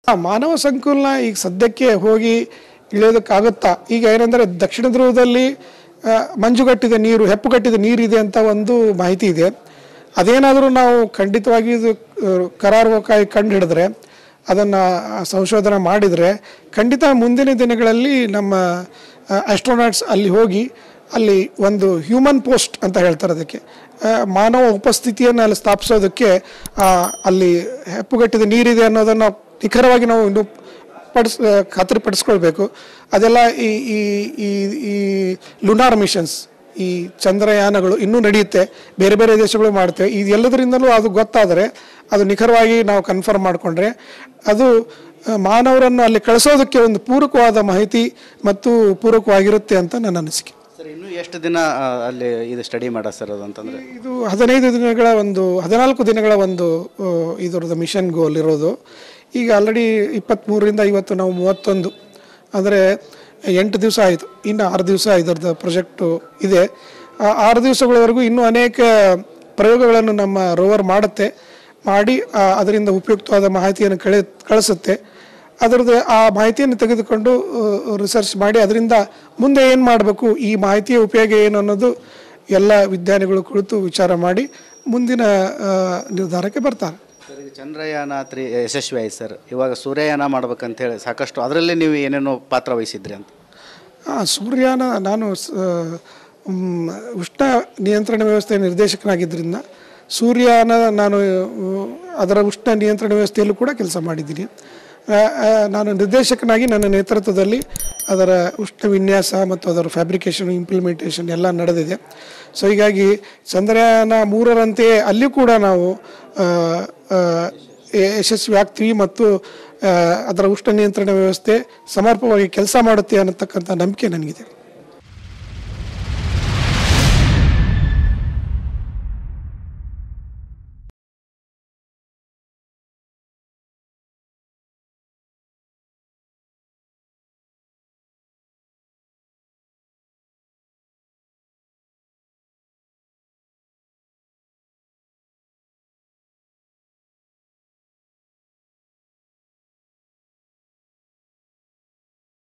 ಆ ಮಾನವ ಸಂಕುಲನ ಈಗ ಸದ್ಯಕ್ಕೆ ಹೋಗಿ ಇಳಿಯೋದಕ್ಕಾಗುತ್ತಾ ಈಗ ಏನಂದರೆ ದಕ್ಷಿಣ ಧ್ರುವದಲ್ಲಿ ಆ, ಮಂಜುಗಟ್ಟಿದ ನೀರು ಹೆಪ್ಪುಗಟ್ಟಿದ ನೀರಿದೆ ಅಂತ ಒಂದು ಮಾಹಿತಿ ಇದೆ ಅದೇನಾದರೂ ನಾವು ಖಂಡಿತವಾಗಿ ಇದು ಆ, ಕರಾರುವಕ್ಕಾಗಿ ಕಂಡು ಹಿಡಿದ್ರೆ ಅದನ್ನು ಸಂಶೋಧನೆ ಮಾಡಿದರೆ ಖಂಡಿತ ಮುಂದಿನ ದಿನಗಳಲ್ಲಿ ನಮ್ಮ ಆಸ್ಟ್ರೋನಾಟ್ಸ್ ಅಲ್ಲಿ ಹೋಗಿ ಅಲ್ಲಿ ಒಂದು ಹ್ಯೂಮನ್ ಪೋಸ್ಟ್ ಅಂತ ಹೇಳ್ತಾರೆ ಅದಕ್ಕೆ ಆ, ಮಾನವ ಉಪಸ್ಥಿತಿಯನ್ನು ಅಲ್ಲಿ ಸ್ಥಾಪಿಸೋದಕ್ಕೆ ಆ, ಅಲ್ಲಿ ಹೆಪ್ಪುಗಟ್ಟಿದ ನೀರಿದೆ ಅನ್ನೋದನ್ನು ನಿಖರವಾಗಿ ನಾವು ಇನ್ನು ಪಡಿಸ್ ಖಾತ್ರಿಪಡಿಸ್ಕೊಳ್ಬೇಕು ಅದೆಲ್ಲ ಈ ಈ ಈ ಈ ಲುನಾರ್ ಮಿಷನ್ಸ್ ಈ ಚಂದ್ರಯಾನಗಳು ಇನ್ನೂ ನಡೆಯುತ್ತೆ ಬೇರೆ ಬೇರೆ ದೇಶಗಳು ಮಾಡ್ತೇವೆ ಇದೆಲ್ಲದರಿಂದಲೂ ಅದು ಗೊತ್ತಾದರೆ ಅದು ನಿಖರವಾಗಿ ನಾವು ಕನ್ಫರ್ಮ್ ಮಾಡಿಕೊಂಡ್ರೆ ಅದು ಆ, ಮಾನವರನ್ನು ಅಲ್ಲಿ ಕಳಿಸೋದಕ್ಕೆ ಒಂದು ಪೂರಕವಾದ ಮಾಹಿತಿ ಮತ್ತು ಪೂರಕವಾಗಿರುತ್ತೆ ಅಂತ ನನ್ನ ಅನಿಸಿಕೆ ಸರ್ ಇನ್ನೂ ಎಷ್ಟು ದಿನ ಆ, ಅಲ್ಲಿ ಇದು ಸ್ಟಡಿ ಮಾಡ ಸರ್ ಅದು ಅಂತಂದರೆ ಇದು ಹದಿನೈದು ದಿನಗಳ ಒಂದು ಹದಿನಾಲ್ಕು ದಿನಗಳ ಒಂದು ಆ, ಇದರದ್ದು ಮಿಷನ್ ಗೋಲ್ ಇರೋದು ಈಗ ಆಲ್ರೆಡಿ ಇಪ್ಪತ್ತ್ಮೂರರಿಂದ ಇವತ್ತು ನಾವು ಮೂವತ್ತೊಂದು ಅಂದರೆ ಎಂಟು ದಿವಸ ಆಯಿತು ಇನ್ನು ಆರು ದಿವಸ ಇದರದ್ದು ಪ್ರಾಜೆಕ್ಟು ಇದೆ ಆ ಆರು ದಿವಸಗಳವರೆಗೂ ಇನ್ನೂ ಅನೇಕ ಪ್ರಯೋಗಗಳನ್ನು ನಮ್ಮ ರೋವರ್ ಮಾಡುತ್ತೆ ಮಾಡಿ ಆ, ಅದರಿಂದ ಉಪಯುಕ್ತವಾದ ಮಾಹಿತಿಯನ್ನು ಕಳಿ ಕಳಿಸುತ್ತೆ ಅದರದ್ದು ಆ ಮಾಹಿತಿಯನ್ನು ತೆಗೆದುಕೊಂಡು ರಿಸರ್ಚ್ ಮಾಡಿ ಅದರಿಂದ ಮುಂದೆ ಏನು ಮಾಡಬೇಕು ಈ ಮಾಹಿತಿಯ ಉಪಯೋಗ ಏನು ಅನ್ನೋದು ಎಲ್ಲ ವಿಜ್ಞಾನಿಗಳು ಕುಳಿತು ವಿಚಾರ ಮಾಡಿ ಮುಂದಿನ ಆ, ನಿರ್ಧಾರಕ್ಕೆ ಬರ್ತಾರೆ ಸರ್ ಈಗ ಚಂದ್ರಯಾನ ತ್ರಿ ಯಶಸ್ವಿ ಆಯ್ತು ಸರ್ ಇವಾಗ ಸೂರ್ಯಯಾನ ಮಾಡ್ಬೇಕಂತೇಳಿ ಸಾಕಷ್ಟು ಅದರಲ್ಲಿ ನೀವು ಏನೇನೋ ಪಾತ್ರ ವಹಿಸಿದ್ರಿ ಅಂತ ಆ, ಸೂರ್ಯನ ನಾನು ಸ- ಮ್, ಉಷ್ಣ ನಿಯಂತ್ರಣ ವ್ಯವಸ್ಥೆಯ ನಿರ್ದೇಶಕನಾಗಿದ್ದರಿಂದ ಸೂರ್ಯನ ನಾನು ಆ, ಅದರ ಉಷ್ಣ ನಿಯಂತ್ರಣ ವ್ಯವಸ್ಥೆಯಲ್ಲೂ ಕೂಡ ಕೆಲಸ ಮಾಡಿದ್ದೀನಿ ಆ, ಆ, ನಾನು ನಿರ್ದೇಶಕನಾಗಿ ನನ್ನ ನೇತೃತ್ವದಲ್ಲಿ ಅದರ ಉಷ್ಣ ವಿನ್ಯಾಸ ಮತ್ತು ಅದರ ಫ್ಯಾಬ್ರಿಕೇಷನ್ ಇಂಪ್ಲಿಮೆಂಟೇಷನ್ ಎಲ್ಲ ನಡೆದಿದೆ ಸೊ ಹೀಗಾಗಿ ಚಂದ್ರಯಾನ ಮೂರರಂತೆಯೇ ಅಲ್ಲಿ ಕೂಡ ನಾವು ಆ, ಆ, ಯಶಸ್ವಿ ಆಗ್ತೀವಿ ಮತ್ತು ಆ, ಅದರ ಉಷ್ಣ ನಿಯಂತ್ರಣ ವ್ಯವಸ್ಥೆ ಸಮರ್ಪಕವಾಗಿ ಕೆಲಸ ಮಾಡುತ್ತೆ ಅನ್ನತಕ್ಕಂಥ ನಂಬಿಕೆ ನನಗಿದೆ